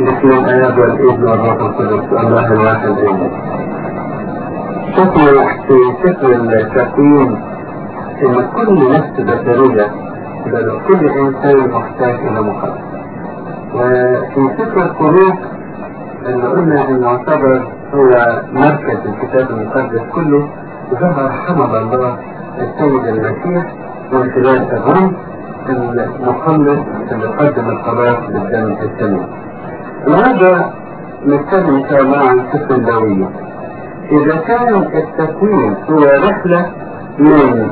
بسم الآب والابن والروح القدس الله الواحد آمين. شفنا في سفر التكوين إن كل نفس بشرية بل كل إنسان محتاج إلى مخلص. وفي سفر الخروج اللي قلنا إنه يعتبر هو مركز الكتاب المقدس كله ظهر حمد الله السيد المسيح من خلال الرمز المخلص اللي قدم الخلاص بالدم الثمين. النهارده نتكلم ان شاء الله عن سفر الدوية. إذا كان التكوين هو رحلة من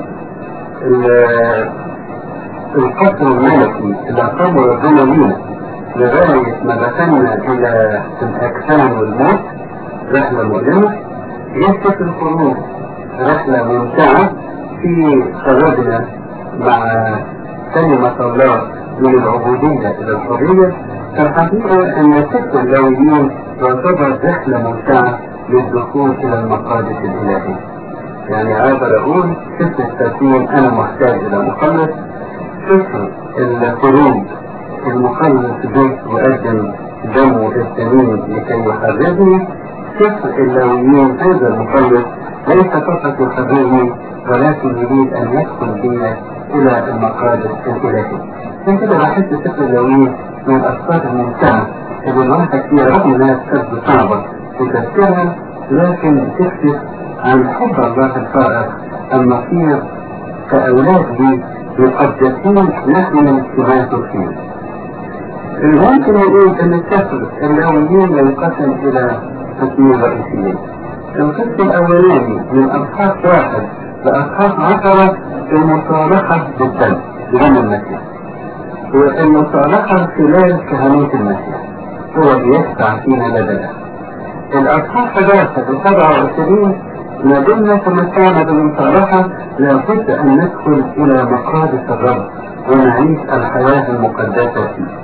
القصر الملكي اللي أقامه ربنا لينا لغاية ما دخلنا إلى الأجسام والموت رحلة مؤلمة يسقط الخروج رحلة ممتعة في خرجنا مع كلمة الله من العبودية إلى الحرية فالحقيقة أن سفر اللاويين يعتبر رحلة ممتعة للدخول إلى المقادس الإلهية. يعني أقدر أقول سفر التكوين أنا محتاج إلى مخلص سفر الخروج المخلص به يقدم دمه الثمين لكي يحررني سفر اللاويين هذا المخلص ليس فقط يحررني ولكن يريد أن يدخل بي إلى المقادس الإلهية. عشان كده بحس سفر اللاويين من الأفكار الممتعة اللي الواحد فيها رغم إنها تبدو صعبة في تفسيرها لكن تكشف عن حب الله الفائق المصير كأولاد لي مقدسين نحن من اتباعه فيه. ممكن نقول ان السفر اللاويين ينقسم الى قسمين رئيسيين. القسم الاولاني من اصحاح واحد لاصحاح عشرة المصالحة بالدم بدم المسيح. والمصالحة خلال كهنوت المسيح هو بيشفع فينا بدلا. الأصحاح 11 ل 27 ما دمنا تمتعنا بالمصالحة لابد أن ندخل إلى مقادس الرب ونعيش الحياة المقدسة فيه.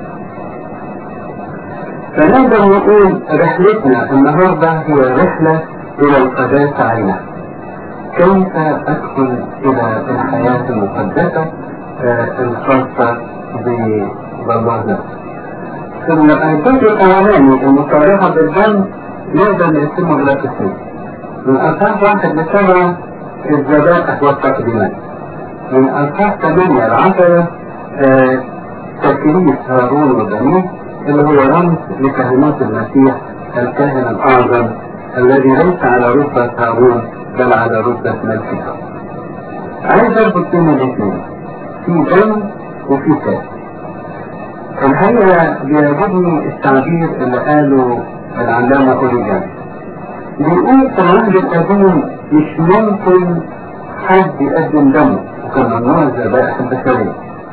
فنقدر نقول رحلتنا النهاردة هي رحلة إلى القداسة عينها. كيف أدخل إلى الحياة المقدسة آه الخاصة بالله نفسه. في الجزء الأولاني المصالحة بالدم نقدر نقسمه إلى قسمين. من أصحاح واحد لسبعة الذبائح والتقديمات. من أصحاح ثمانية لعشرة آه تكريس هارون وبنيه اللي هو رمز لكهنوت المسيح الكاهن الأعظم الذي ليس على رتبة هارون بل على رتبة ملكه. عايز أربط بين الاثنين في دم وفي كاس. الحقيقة بيعجبني التعبير اللي قاله العلامة أوريجان. بيقول في العهد القديم مش ممكن حد يقدم دم وكان ممنوع الذبائح البشرية.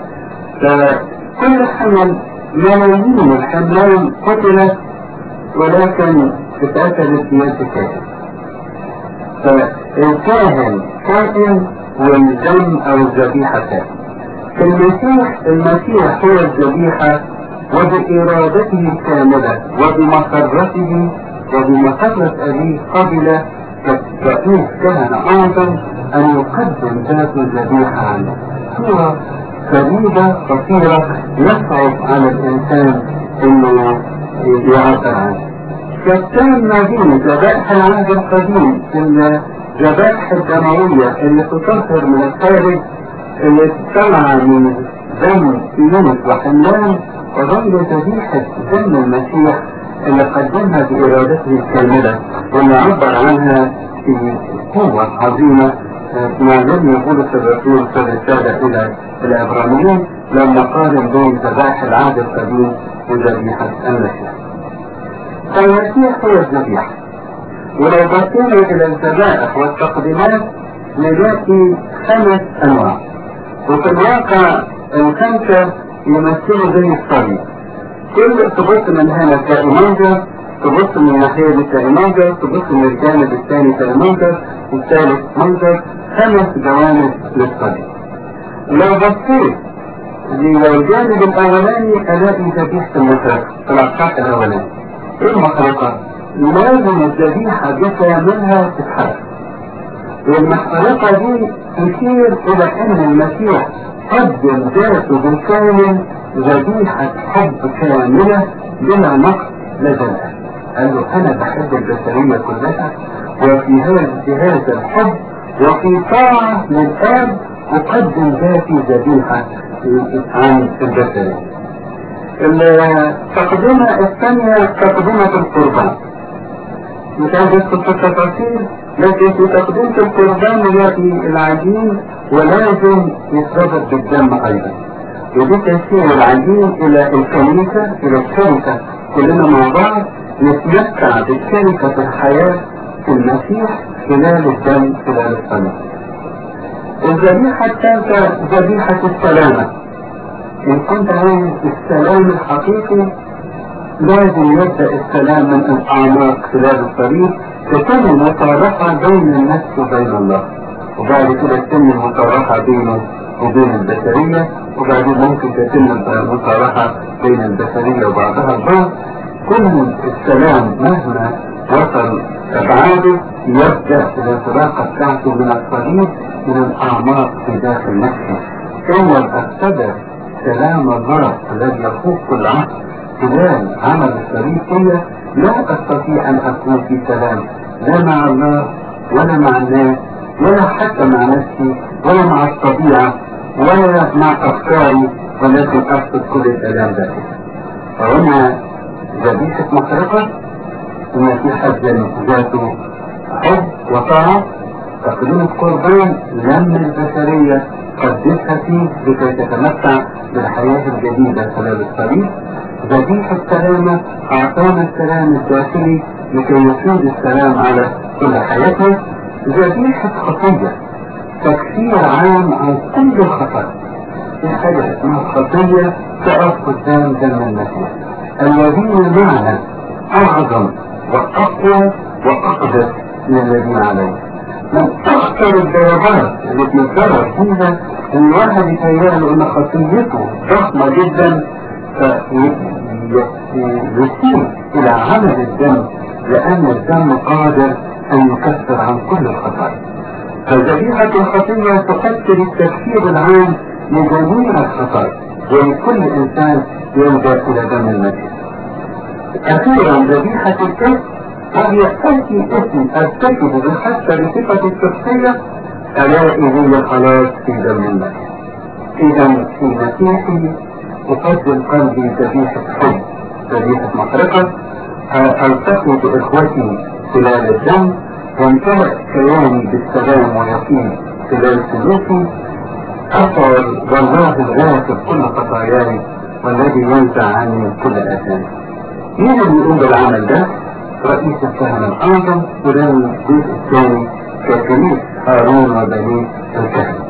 فكل حمل ملايين الحملان قتلت ولكن اتقتلت بيد كاهن. فالكاهن كائن والدم او الذبيحة كائن. المسيح المسيح هو الذبيحة وبإرادته الكاملة وبمسرته وبمسرة أبيه قبل كرئيس كهنة أعظم أن يقدم ذات الذبيحة عنه. صورة فريدة خطيرة يصعب على الإنسان إنه يعبر عنها. كان مدينة ذبائح العهد القديم الذبائح الدموية اللي تطهر من الخارج اللي طلع من دم يونس وحملان وظل ذبيحة دم المسيح اللي قدمها بإرادته الكاملة واللي عبر عنها في قوة عظيمة ما لم يقول الرسول في الرسالة إلى العبرانيين لما قارن بين ذبائح العهد القديم وذبيحة المسيح. فالمسيح هو الذبيحة. ولو بصينا إلى الذبائح والتقديمات نلاقي خمس أنواع. وفي الواقع الخمسة يمثلوا زي الصليب. كل تبص من هنا تلاقي منظر تبص من الناحية دي تلاقي منظر تبص من الجانب الثاني تلاقي منظر والثالث منظر خمس جوانب للصليب. لو بصيت للجانب الأولاني ألاقي ذبيحة المشرق في الأصحاح الأولاني. إيه المحرقة؟ لازم الذبيحة بكاملها تتحرق. والمحرقة دي تشير إلى أن المسيح قدم ذاته بالكامل ذبيحة حب كاملة بلا نقص لدى الآن قال له أنا بحب البشرية كلها وفي هذا في هذا الحب وفي طاعة للآب أقدم ذاتي ذبيحة عن البشرية. التقدمة الثانية تقدمة القربان. مش عايز ادخل في التفاصيل لكن في تقديم القربان يأتي العجين ولازم يتربط بالدم أيضا. ودي تسير العجين إلى الكنيسة إلى الشركة كلنا مع بعض نتمتع بالشركة في الحياة في المسيح خلال الدم خلال الصلاة. الذبيحة الثالثة ذبيحة السلامة. إن كنت عايز السلام الحقيقي لازم يبدأ السلام من الأعماق خلال الطريق تتم المصالحة بين النفس وبين الله وبعد كده تتم المصالحة بينه وبين البشرية وبعدين ممكن تتم المصالحة بين البشرية وبعضها البعض كل السلام مهما وصل أبعاده يبدأ الانطلاقة بتاعته من الطريق من الأعماق في داخل نفسه ثم أبتدى سلام الله الذي يفوق كل عقل خلال عمل الطريق لا أستطيع أن أكون في سلام لا مع الله ولا مع الناس ولا حتى مع نفسي ولا مع الطبيعة ولا مع أفكاري ولكن أفقد كل الكلام ده فهنا ذبيحة محرقة إن في حد ذاته حب وطاعة تقديم قربان لم البشرية قدسها فيه لكي تتمتع بالحياة الجديدة خلال الطريق ذبيحة السلامة أعطانا السلام الداخلي لكي يسود السلام على كل حياتنا ذبيحة خطية تكفير عام عن كل خطأ في حاجة اسمها خطية تقف قدام دم المسيح الذين معنا أعظم وأقوى وأقدس من الذين علينا من أكثر الضربات اللي بنتضرب فيها إن الواحد يتهيأله إن خطيته ضخمة جدا فيسير إلى عمل الدم لأن الدم قادر أن يكفر عن كل الخطايا فذبيحة الخطية تكفر التكفير العام لجميع الخطايا ولكل إنسان يلجأ إلى دم المسيح أخيرا ذبيحة الكف وهي تأتي اسم أرتكب حتى بصفة الشخصية ألاقي هي خلاص في دم المسيح إذا في مسيحي أقدم قلبي ذبيحة حب ذبيحة محرقة ألتقي بإخوتي خلال الدم وامتلأ كياني بالسلام واليقين خلال سلوكي أشعر والله الغافر كل خطاياي والذي ينزع عني كل أثامي مين اللي يقوم بالعمل ده؟ رئيس الكهنة الأعظم وده الجزء الثاني ككنيس هارون وبنيه الكهنة.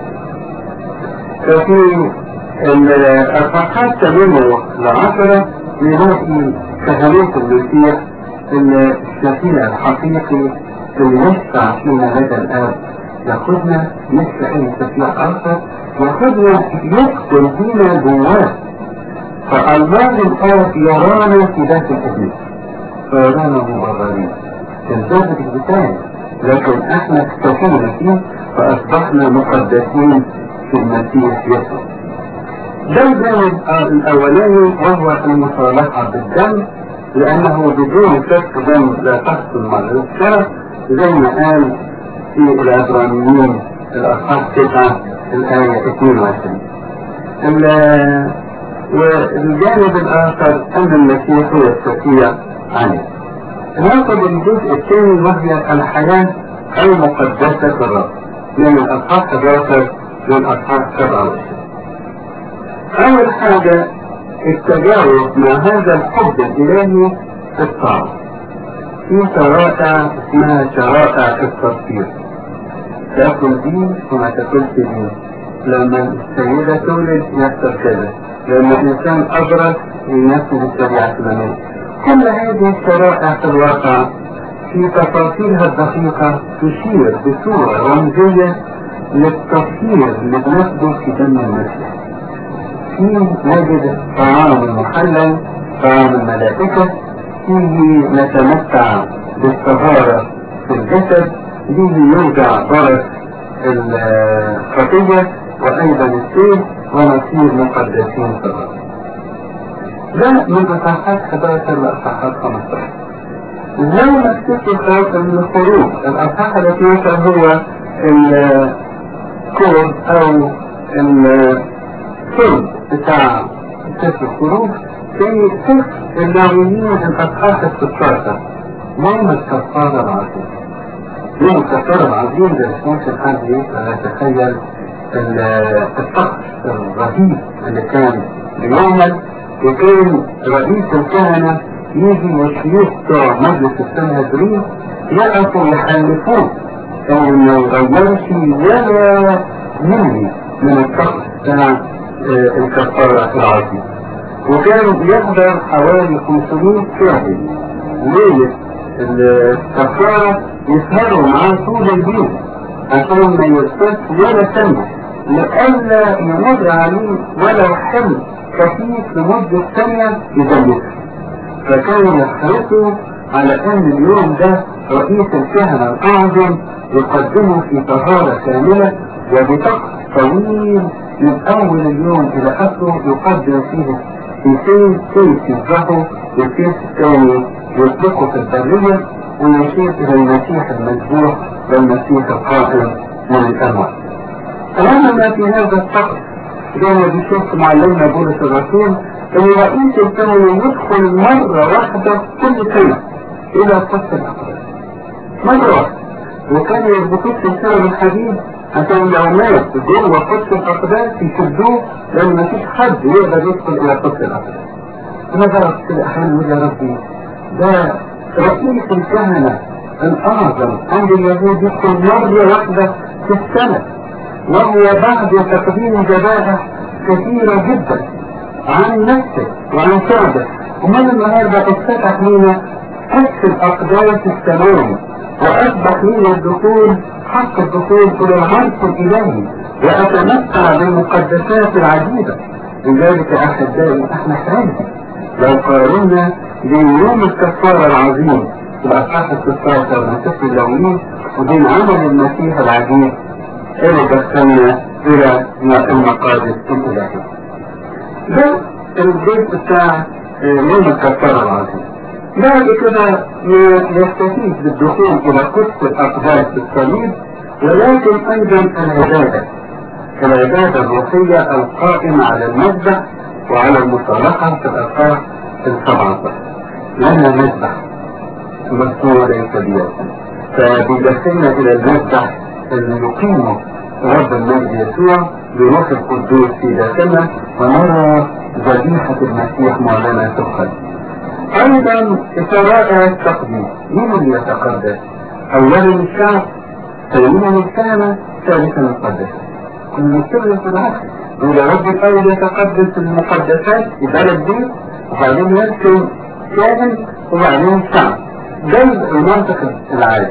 ففي الأصحاحات 8 لعشرة نلاقي كهنوت المسيح الشفيع الحقيقي اللي يشفع فينا لدى الآب ياخدنا مش أي شفيع آخر ياخدنا يدخل فينا جواه فالله الآب يرانا في ذات الابن فيرانا مبررين الذات البتاعي لكن احنا اكتفينا فيه فأصبحنا مقدسين في المسيح يسوع ده الجانب الأولاني وهو المصالحة بالدم لأنه بدون سفك دم لا تحصل مغفرة زي ما قال في العبرانيين الأصحاح 9 الآية 22 والجانب الآخر أن المسيح هو الشفيع عنه ناخذ الجزء الثاني وهي الحياة المقدسة في الرب من الأصحاح 11 للأصحاح 27 أول حاجة التجاوب مع هذا الحب الإلهي في الطاعة في شرائع اسمها شرائع التصوير تاكل دي وما تاكلش دي لما السيدة تولد يحصل كذا لما الإنسان أبرز ينفذ الشريعة الإسلامية كل هذه الشرائع في الواقع في تفاصيلها الدقيقة تشير بصورة رمزية للتطهير اللي بناخده في دم المسيح فيه نجد طعام المحلل طعام الملائكة فيه نتمتع بالطهارة في الجسد فيه يرجع برد الخطية وأيضا السيف ونصير مقدسين في الرب ده من اصحاحات 11 لاصحاحات 15 لو نفتكر خاصة من الخروج الاصحاح ال 12 هو الكود او الفرد بتاع سفر الخروج في سفر اللاويين الاصحاح ال 16 يوم الكفارة العظيم يوم الكفارة العظيم ده مش ممكن حد يتخيل الطقس الرهيب اللي كان بيعمل وكان رئيس الكهنة يجي والشيوخ بتوع مجلس السنهدرين يقفوا يحلفوه انه ما يغيرش ولا ملي من الطقس بتاع الكفارة العظيم وكان بيحضر حوالي 500 شاهد ليلة الكفارة يسهروا معاه طول الليل عشان ما يرتد ولا سنة لئلا يمر عليه ولو حمل خفيف لمدة ثانية يدلسه فكانوا يحرصوا على ان اليوم ده رئيس الكهنة الاعظم يقدمه في طهارة كاملة وبطقس طويل من اول اليوم الى اخره يقدم فيه سيفين سيف يذبحه والسيف الثاني يطلقه في البرية ويشير الى المسيح المذبوح والمسيح القائم من الاموات تماما في هذا الطقس زي ما بيشوف معلمنا بولس الرسول ان رئيس الكهنة يدخل مرة واحدة كل سنة الى قدس الاقدام مرة واحدة وكانوا يربطوه سلسلة من حديد عشان لو مات جوه قدس الاقدام يشدوه لان مفيش حد يقدر يدخل الى قدس الاقدام انا بقى في الاحيان يقول يا ربي ده رئيس الكهنة الاعظم عند اليهود يدخل مرة واحدة في السنة وهو بعد تقديم ذبائح كثيرة جدا عن نفسه وعن شعبه ومن النهاردة اتفتح لنا حس الأقداس السماوي وأصبح لنا الدخول حق الدخول إلى العرش الإلهي وأتمتع بالمقدسات العجيبة لذلك أحبائي احنا حاجة لو قارنا بين يوم الكفارة العظيم في الأصحاح الستاشر من سفر اللاويين وبين عمل المسيح العجيب اللي دخلنا إلى المقادس الإلهية ده الجزء بتاع يوم الكفارة العظيم بعد كده يستفيد بالدخول إلى قدس الأقداس بالصليب ولكن أيضا العبادة العبادة الروحية القائمة على المذبح وعلى المصالحة في الأصحاح السبعة لنا مذبح مذكور ليس بيد فبيدخلنا إلى المذبح اللي يقيمه رب المجد يسوع بروح القدوس في داخلنا ونرى ذبيحة المسيح معلنة تؤخذ أيضا شرائع التقديم مين اللي يتقدس؟ أولا الشعب ثانيا الكهنة ثالثا المقدس كل سر في العصر إذا رب الأول يتقدس المقدسات البلد دي وبعدين يرسم كاهن وبعدين شعب ده المنطق العادي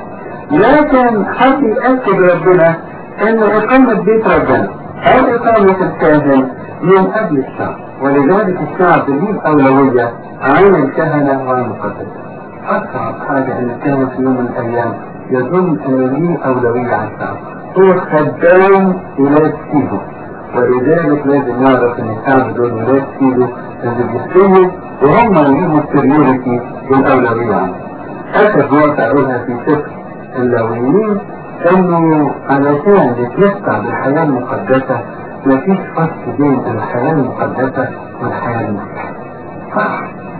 لكن حد يأكد ربنا ان اقامة بيت ربنا او اقامة الكاهن من قبل الشعب ولذلك الشعب ليه الاولوية عن الكهنة والمقدسة اصعب حاجة ان الكهنة في يوم من الايام يظن ان ليه اولوية عن الشعب هو خدام ولاد سيده ولذلك لازم نعرف ان الشعب دول ولاد سيده اللي بيستلموا وهم ليهم السريورتي والاولوية عنه اخر نقطة اقولها في سفر اللاويين انه علشان يتمتع بالحياة المقدسة مفيش فرق بين الحياة المقدسة والحياة المسيحية صح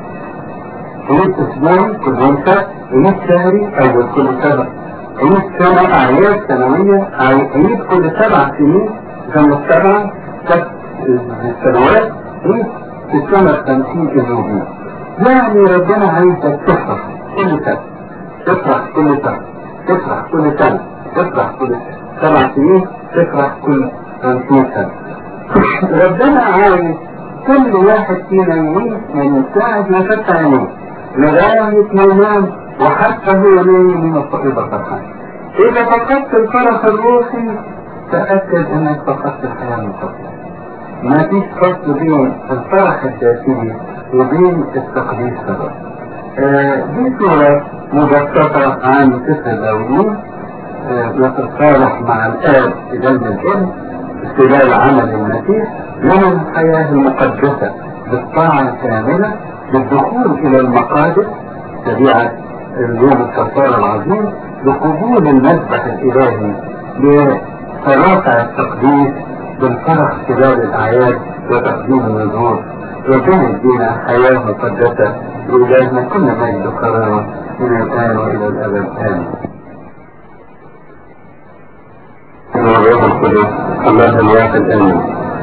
عيد اسبوعي كل يوم سبت عيد شهري اول كل سبع عيد سنة اعياد سنوية عيد كل سبع سنين سنة السبعة ست سنوات عيد في السنة الخمسين الهجرية يعني ربنا عايزك تفرح كل سنة تفرح كل سنة تفرح كل سنة تفرح كل سبع سنين تفرح كل خمسين سنة ربنا عايز كل واحد فينا يعيش من ساعة ما فتح عينيه لغاية ما ينام وحتى هو نايم من الطريقة فرحان إذا فقدت الفرح الروحي تأكد أنك فقدت الحياة المقدسة ما فيش فصل بين الفرح الذاتي وبين التقديس فقط آه دي صورة مبسطة عن سفر اللاويين يتصالح مع الآب في جنب الابن استدلال عمل المسيح من الحياة المقدسة بالطاعة الكاملة بالدخول إلى المقادس تبيعة اليوم الكفار العظيم بقبول المذبح الإلهي برافع التقديس بالفرح خلال الأعياد وتقديم النذور ربنا يدينا حياة مقدسة وإلهنا كل مجد وكرامة من الآن وإلى الأبد آمين. الله الواحد آمين.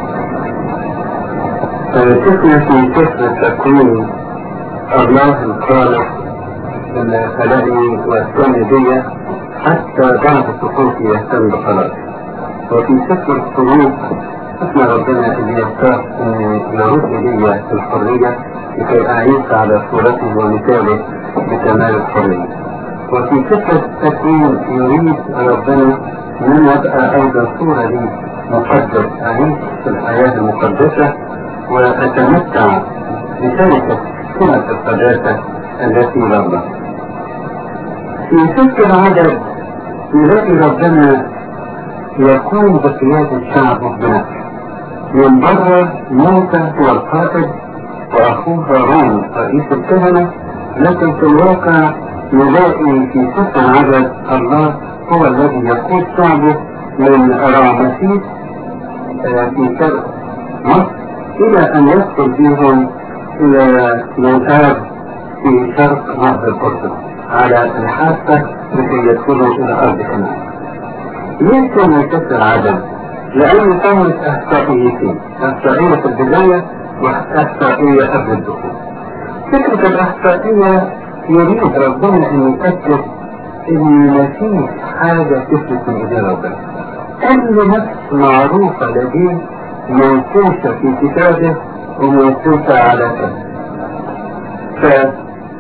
شفنا في سفر تكوين الله الخالق ان خلقني واهتم بي حتى بعد سقوطي يهتم بخلاصي وفي سفر الخروج شفنا ربنا اللي يختار ان يرد لي الحريه لكي اعيش على صورته ومثاله بكمال الحريه وفي سفر التكوين يريد ربنا ان ابقى ايضا صوره لي مقدس اعيش في الحياه المقدسه وأتمتع بشركة سنة القداسة التي لله. في سفر العدد يلاقي ربنا يقوم بقيادة شعبه بنفسه. من بره موسى هو القائد وأخوه هارون رئيس الكهنة لكن في الواقع نلاقي في سفر العدد الله هو الذي يقود شعبه من رامسيس في شرق مصر إلى أن يدخل بهم إلى موتاب في شرق نهر الأردن على الحافة لكي يدخلوا إلى أرض كنعان. ليش كان يكسر عدد؟ لأنه كانت إحصائيتين، إحصائية في البداية وإحصائية قبل الدخول. فكرة الإحصائية يريد ربنا أن يتأكد إن ما فيش حاجة تثبت من إيدين ربنا. كل نفس معروفة لديه منقوشة في كتابه ومنقوشة على كتابه ف...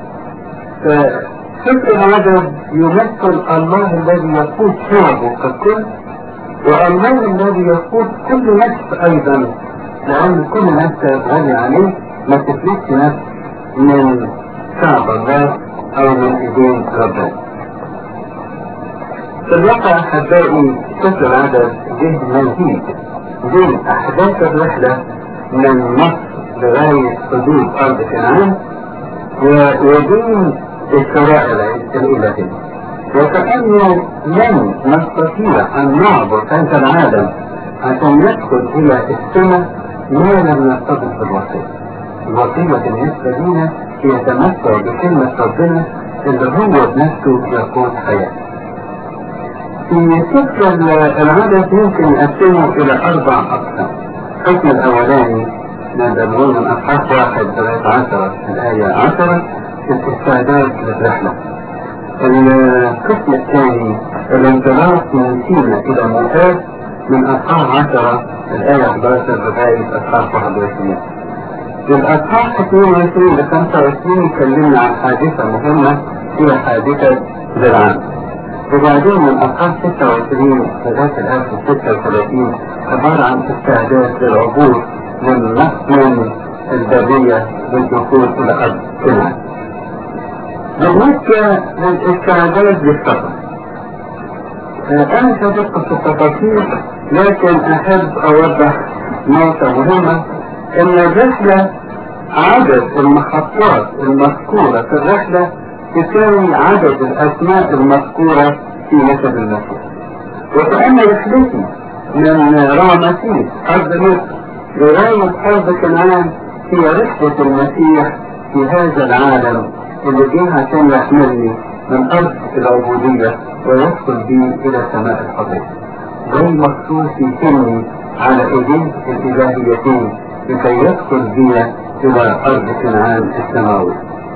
ففكر العدد يمثل الله الذي يقود شعبه ككل والله الذي يقود كل نفس ايضا لان كل نفس غني عليه ما تفلتش نفس من شعب الله او من ايدين ربنا في الواقع احبائي سفر العدد جه مزيد بين أحداث الرحلة من مصر لغاية حدود أرض كنعان وبين الشرائع الإلهية وكأنه لن نستطيع أن نعبر هذا العالم عشان ندخل إلى السماء ما لم نستطع في الوصية. الوصية بالنسبة لنا هي تمتع بكلمة ربنا اللي هو بنفسه يقود حياته. في سفر العدد يمكن يقسمه إلى أربع أقسام. القسم الأولاني نقدر نقول من أصحاح واحد لغاية عشرة الآية عشرة الاستعداد للرحلة. القسم الثاني الانطلاق من سينا إلى مؤاب من أصحاح عشرة الآية 11 لغاية أصحاح 21. في الأصحاح 22 ل 25 اتكلمنا عن حادثة مهمة هي حادثة بالعام. وبعدين من أصحاب 26 لغاية الآن 36 عبارة عن استعداد للعبور من من البرية للدخول إلى أرض كنعان. بالنسبة للاستعداد للسفر أنا سأدق في التفاصيل لكن أحب أوضح نقطة مهمة إن الرحلة عدد المحطات المذكورة في الرحلة تساوي عدد الأسماء المذكورة في نسب المسيح وكأن رحلتي من رامسيس أرض مصر لغاية أرض كنعان هي رحلة المسيح في هذا العالم اللي جه عشان يحملني من أرض العبودية ويدخل بي إلى سماء الحضيض زي مكتوب في سني على ايديه الالهيتين لكي يدخل بي الى ارض كنعان السماوي.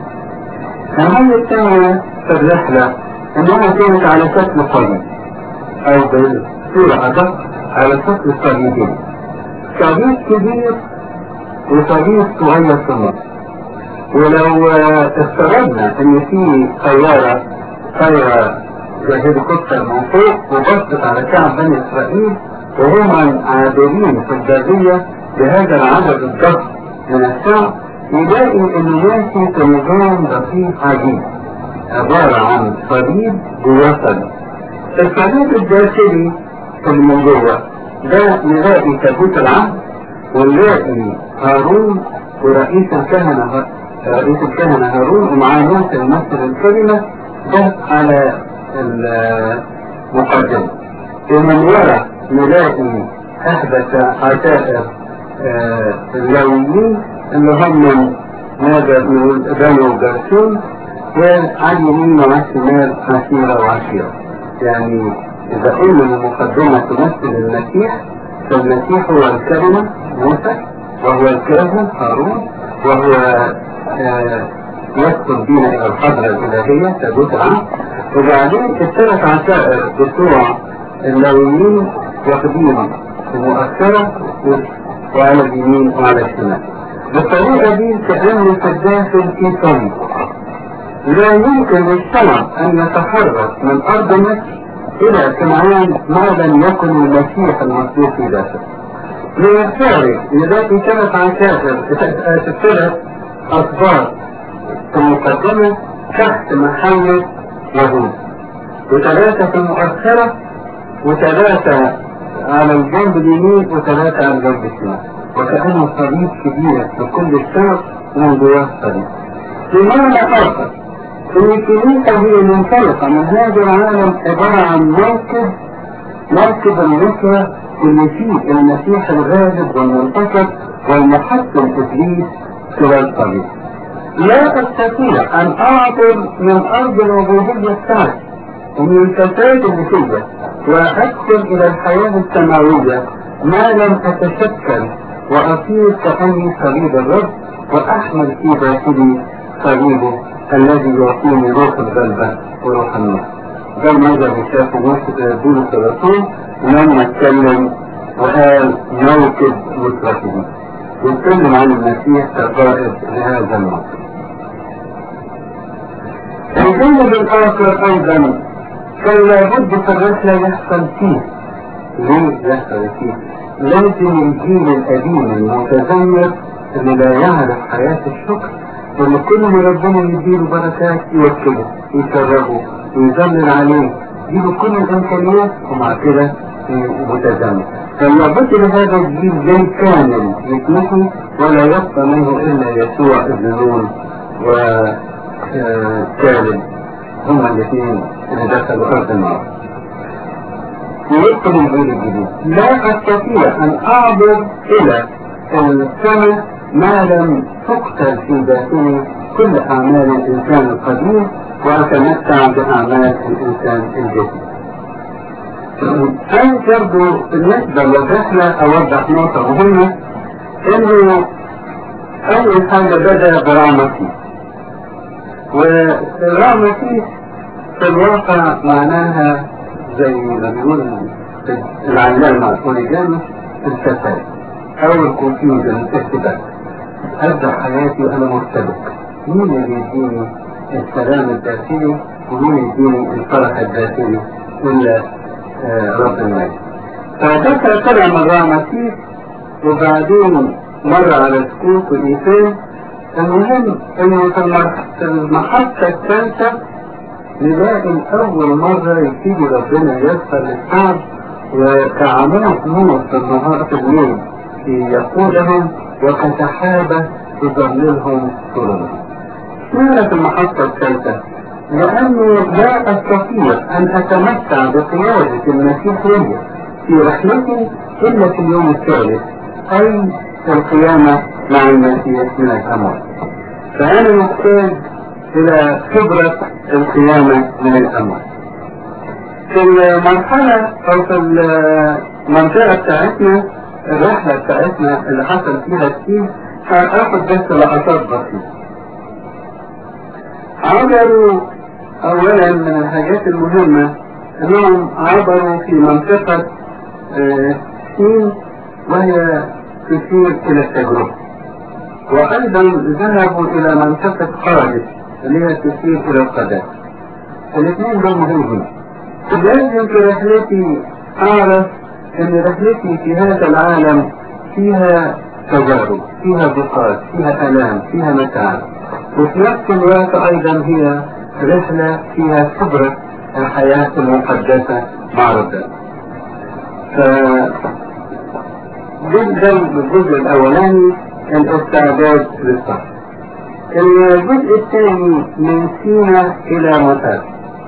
الحاجة الثانية في الرحلة انها كانت على شكل صليب او بصورة ادق على شكل صليبين. صليب كبير وصليب صغير في النص. ولو افترضنا ان في طيارة طايرة زي هليكوبتر من فوق وبصت على شعب بني اسرائيل وهم عابرين في البرية بهذا العدد الضخم من الشعب يلاقي انه ماشي في نظام دقيق عجيب عبارة عن صليب جواه صليب الصليب الداخلي اللي من جوه ده نلاقي تابوت العهد ونلاقي هارون ورئيس الكهنة رئيس الكهنة هارون ومعاه موسى يمثل الكلمة ده على المقدمة ومن وراء نلاقي أحدث عشائر اللاويين اللي هم ماذا نقول بنو جرشون وعلى اليمين وعلى الشمال عشيرة وعشيرة يعني إذا قلنا المقدمة تمثل المسيح فالمسيح هو الكلمة موسى وهو الكاهن هارون وهو آه يدخل بينا إلى الحضرة الإلهية كجزء وبعدين الثلاث عشائر بتوع اللاويين واخدين المؤثرة وعلى اليمين وعلى الشمال بالطريقة دي كأنك الداخل في صمت لا يمكن للشرع أن يتحرك من أرض مصر إلى كنعان ما لم يكن المسيح المصدوق في ذاته. من الخارج يلاقي ثلاث عشائر ثلاث أصباط في المقدمة تحت محل يهود وثلاثة في المؤخرة وثلاثة على الجنب اليمين وثلاثة على الجنب الشمال وكأنه صليب كبير في كل الشعب من جواه صليب. بمعنى آخر ان الكنيسة هي منطلقة من هذا العالم عبارة عن موكب موكب النصرة اللي فيه المسيح الغالب والمنتصر والمحكم ابليس خلال الطريق. لا استطيع ان اعبر من ارض العبودية بتاعتي ومن الفساد اللي فيا وادخل الى الحياة السماوية ما لم اتشكل واصير كاني صليب الرب واحمل في داخلي صليبه الذي يعطيني روح الغلبة وروح النصر ده المنظر اللي شافه بولس الرسول لما اتكلم وقال موكب نصرته واتكلم عن المسيح كقائد لهذا الموكب الجانب الآخر أيضا كان لابد في الرحلة يحصل فيه ليه يحصل فيه؟ لازم الجيل القديم المتذمر اللي لا يعرف حياة الشكر اللي كل ما ربنا يديله بركات يوكله يشربه ويذلل عليه يديله كل الامكانيات ومع كده متزامن فاللابد لهذا الجيل زي كامل يتمحي ولا يبقى منه الا يسوع ابن نون وكالب هما الاثنين اللي دخلوا ارض النار ويدخل الجيل الجديد لا استطيع ان اعبر الى السماء ما لم تقتل في ذاته كل أعمال الإنسان القديم وأتمتع بأعمال الإنسان الجديد. كان برضو بالنسبة للرحلة أوضح نقطة مهمة إنه أول حاجة بدأ برامتي والرامتي في الواقع معناها زي ما بيقول العلامة الأوريجامي الفساد أو الكونفيوجن الارتباك أبدأ حياتي وأنا مرتبك مين اللي يديني السلام الداخلي ومين يديني الفرح الداخلي إلا آه رب المجد فذكر طلع مرة مسيح وبعدين مرة على سكوت وإيثان المهم إنه في المحطة الثالثة نلاقي أول مرة يبتدي ربنا يسر للشعب وكعمود نور في النهار في الليل يقول لهم وكسحابة تظللهم سرورا. اشمعنى في المحطة الثالثة؟ لأنه لا أستطيع أن أتمتع بقيادة المسيح لي في رحلتي إلا في اليوم الثالث أي في القيامة مع المسيح من الأموات. فأنا محتاج إلى خبرة القيامة من الأموات. في المرحلة أو في المنطقة بتاعتنا الرحلة بتاعتنا اللي حصل فيها كتير هاخد بس لقطات بسيطة. عبروا أولا من الحاجات المهمة أنهم عبروا في منطقة سين وهي تشير إلى التجربة. وأيضا ذهبوا إلى منطقة خالد اللي هي تشير إلى القداسة. الاثنين دول مهمين. لازم في رحلتي أعرف ان رحلتي في هذا العالم فيها تجارب فيها ضيقات فيها الام فيها متاعب وفي نفس الوقت ايضا هي رحلة فيها خبرة الحياة المقدسة مع ربنا ف جدا بالجزء الأولاني الاستعداد للسفر الجزء الثاني من سينا إلى متى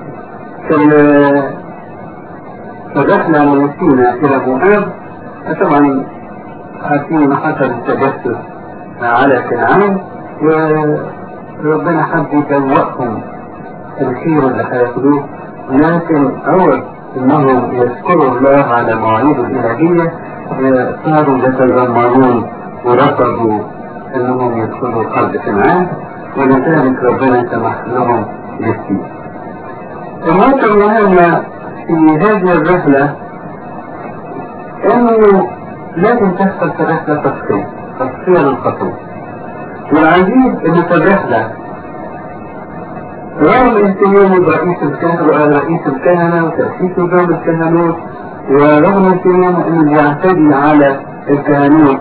الرحلة من سينا إلى مؤاب طبعا عارفين ما حصل التجسس على كنعان وربنا حب يدوقهم الخير اللي هياخدوه لكن أول إنهم يذكروا الله على مواعيده الإلهية صاروا يتذمرون ورفضوا إنهم يدخلوا قلب كنعان ولذلك ربنا سمح لهم بالسير. النقطة المهمة في هذه الرحلة إنه لازم تحصل في الرحلة تصفية، تصفية للخطوة. والعجيب إن في الرحلة رغم اهتمامه برئيس الكهنة رئيس الكهنة وتأسيس نظام الكهنوت ورغم اهتمامه انه يعتدي على الكهنوت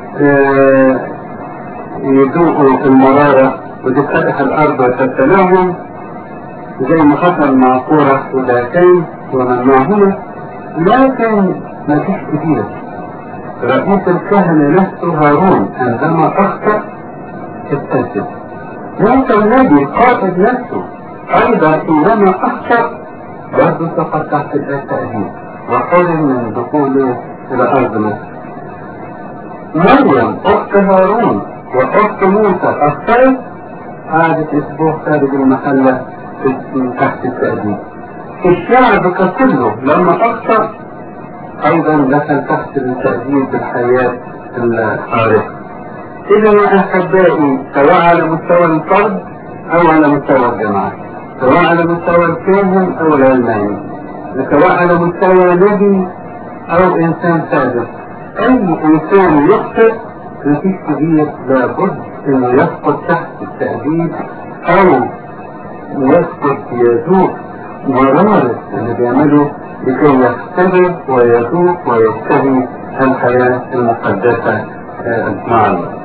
يذوقوا المرارة وتتفتح الأرض وتبتلعهم زي ما حصل مع كورة وداتين ومن معهما لكن ما فيش كتير رئيس الكهنة نفسه هارون عندما أخطأ ابتسم ليس النبي قائد نفسه أيضا حينما أخطأ برضه سقط تحت التأديب وحرم من دخوله إلى أرض مصر. مريم أخت هارون وأخت موسى أخطأت قعدت أسبوع خارج المحلة من تحت التأديب. الشعب ككله لما أخطأ أيضا دخل تحت التأديب بالحياة الخارقة. إذا يا أحبائي سواء على مستوى الفرد أو على مستوى الجماعة سواء على مستوى الكاهن أو العلماني سواء على مستوى نبي أو إنسان سادس أي إنسان يخطئ مفيش كبير لابد إنه يسقط تحت التأديب أو يسقط يذوق مرارة اللي بيعمله لكي يختبر ويذوق ويشتهي الحياة المقدسة مع الله.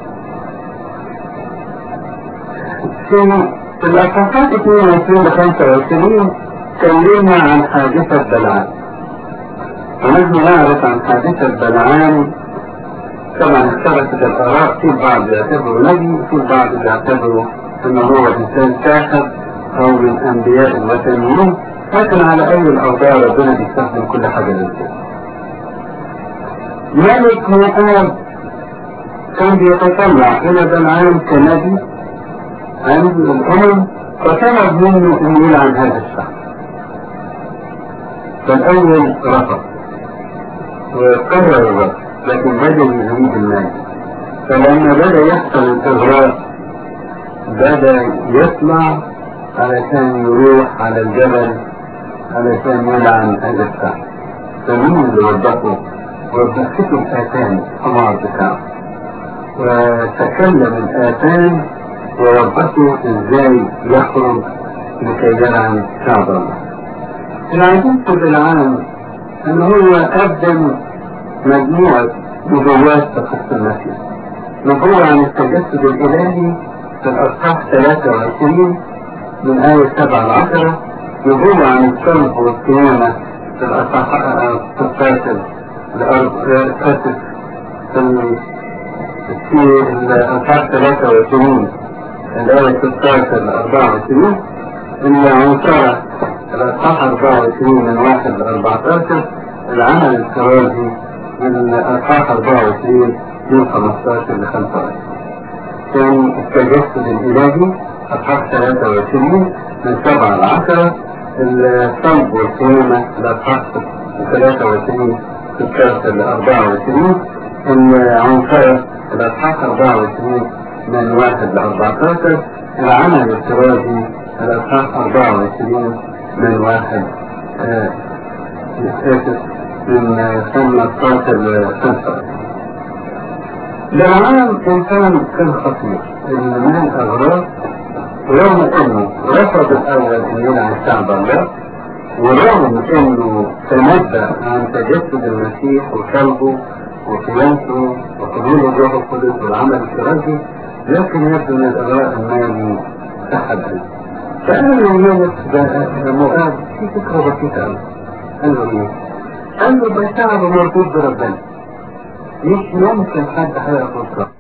في الأصحاحات 22 ل 25 تكلمنا عن حادثة بلعام. ونحن نعرف عن حادثة بلعام طبعا اختلفت الآراء في البعض يعتبره نبي في البعض يعتبره أنه هو إنسان ساحر أو من أنبياء الوثنيين لكن على أي الأوضاع ربنا بيستخدم كل حاجة للخير. ملك مؤاب كان بيتطلع إلى بلعام كنبي عند الأمم فطلب منه أن يلعن هذا الشعب فالأول رفض وقرر الرفض لكن بدأ يزيد المال فلما بدأ يحصل الإغراء بدأ يطلع علشان يروح على الجبل علشان يلعن هذا الشعب فمين اللي وظفه؟ وظفته الآتان الحمار بتاعه وتكلم الآتان وربته ازاي يخرج لكي يلعن شعب الله. العجيب في بالعام ان هو قدم مجموعة نبوات تخص المسيح. نبوة عن التجسد الالهي في الاصحاح 23 من آية 7 ل 10 نبوة عن الصلب والقيامة في الاصحاح 16 لأرض آسف في الاصحاح 23 الآية 16 ل 24 إن عنصرة الأصحاح 24 من 1 ل 14 العمل الكرازي من الأصحاح 24 من 15 ل 25 كان التجسد الإلهي أصحاح 23 من 7 ل 10 الصلب والقيامة الأصحاح 23 16 ل 24 العنصرة الأصحاح 24 من واحد ل 14 العمل التراجي الأصحاح 24 من واحد آسف من 15 ل 25 بالعام إنسان كان خطير إن من الأغراض رغم إنه رفض الأول إن يلعن شعب الله ورغم إنه تنبأ عن تجسد المسيح وصلبه وقيامته وقبول الروح القدس والعمل التراجي لكن يبدو ان الاغراء المالي سحب عليه فقال له الملك مؤاب في فكره بسيطه قوي قال له ايه؟ قال له ده شعب مربوط بربنا مش ممكن حد هيقف قصاد